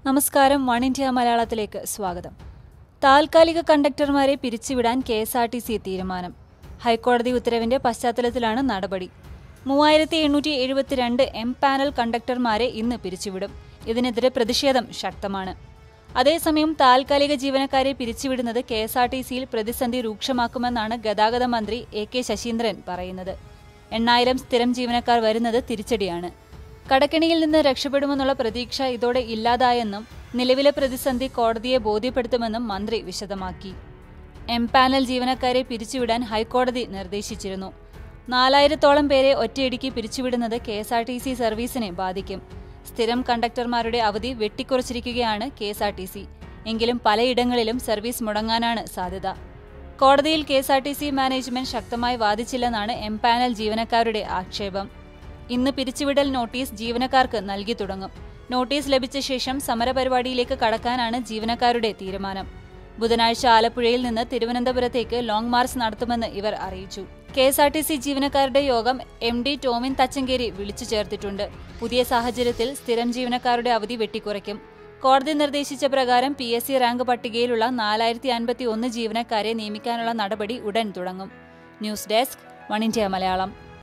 നമസ്കാരം one India മലയാളത്തിലേക്ക് സ്വാഗതം താൽക്കാലിക കണ്ടക്ടർമാരെ പിരിച്ചുവിടാൻ K S R T C തീരുമാനം ഹൈക്കോടതി ഉത്തരവിന്റെ പശ്ചാത്തലത്തിലാണ് നടപടി മൂവായിരത്തി എണ്ണൂറ്റി എഴുപത്തിരണ്ട് എം പാനൽ കണ്ടക്ടർമാരെ ഇന്ന് പിരിച്ചുവിടും ഇതിനെതിരെ പ്രതിഷേധം ശക്തമാണ് അതേസമയം താൽക്കാലിക ജീവനക്കാരെ പിരിച്ചുവിടുന്നത് കെ എസ് ആർ ടി സിയിൽ പ്രതിസന്ധി രൂക്ഷമാക്കുമെന്നാണ് ഗതാഗത മന്ത്രി എ കെ ശശീന്ദ്രൻ പറയുന്നത് എണ്ണായിരം സ്ഥിരം ജീവനക്കാർ വരുന്നത് തിരിച്ചടിയാണ് കടക്കെണിയിൽ നിന്ന് രക്ഷപ്പെടുമെന്നുള്ള പ്രതീക്ഷ ഇതോടെ ഇല്ലാതായെന്നും നിലവിലെ പ്രതിസന്ധി കോടതിയെ ബോധ്യപ്പെടുത്തുമെന്നും മന്ത്രി വിശദമാക്കി എം പാനൽ ജീവനക്കാരെ പിരിച്ചുവിടാൻ ഹൈക്കോടതി നിർദ്ദേശിച്ചിരുന്നു നാലായിരത്തോളം പേരെ ഒറ്റയടിക്ക് പിരിച്ചുവിടുന്നത് K S R T C സർവീസിനെ ബാധിക്കും സ്ഥിരം കണ്ടക്ടർമാരുടെ അവധി വെട്ടിക്കുറച്ചിരിക്കുകയാണ് K S R T C എങ്കിലും പലയിടങ്ങളിലും സർവീസ് മുടങ്ങാനാണ് സാധ്യത കോടതിയിൽ K S R T C management ശക്തമായി വാദിച്ചില്ലെന്നാണ് എം പാനൽ ജീവനക്കാരുടെ ആക്ഷേപം ഇന്ന് പിരിച്ചുവിടൽ നോട്ടീസ് ജീവനക്കാർക്ക് നൽകി തുടങ്ങും നോട്ടീസ് ലഭിച്ച ശേഷം സമരപരിപാടിയിലേക്ക് കടക്കാനാണ് ജീവനക്കാരുടെ തീരുമാനം ബുധനാഴ്ച ആലപ്പുഴയിൽ നിന്ന് തിരുവനന്തപുരത്തേക്ക് ലോങ് മാർച്ച് നടത്തുമെന്ന് ഇവർ അറിയിച്ചു K S R T C ജീവനക്കാരുടെ യോഗം എം ഡി ടോമിൻ തച്ചങ്കേരി വിളിച്ചു ചേർത്തിട്ടുണ്ട് പുതിയ സാഹചര്യത്തിൽ സ്ഥിരം ജീവനക്കാരുടെ അവധി വെട്ടിക്കുറയ്ക്കും കോടതി നിർദ്ദേശിച്ച പ്രകാരം പി എസ് സി റാങ്ക് പട്ടികയിലുള്ള നാലായിരത്തി അൻപത്തി ഒന്ന് ജീവനക്കാരെ നിയമിക്കാനുള്ള നടപടി ഉടൻ തുടങ്ങും news desk one India Malayalam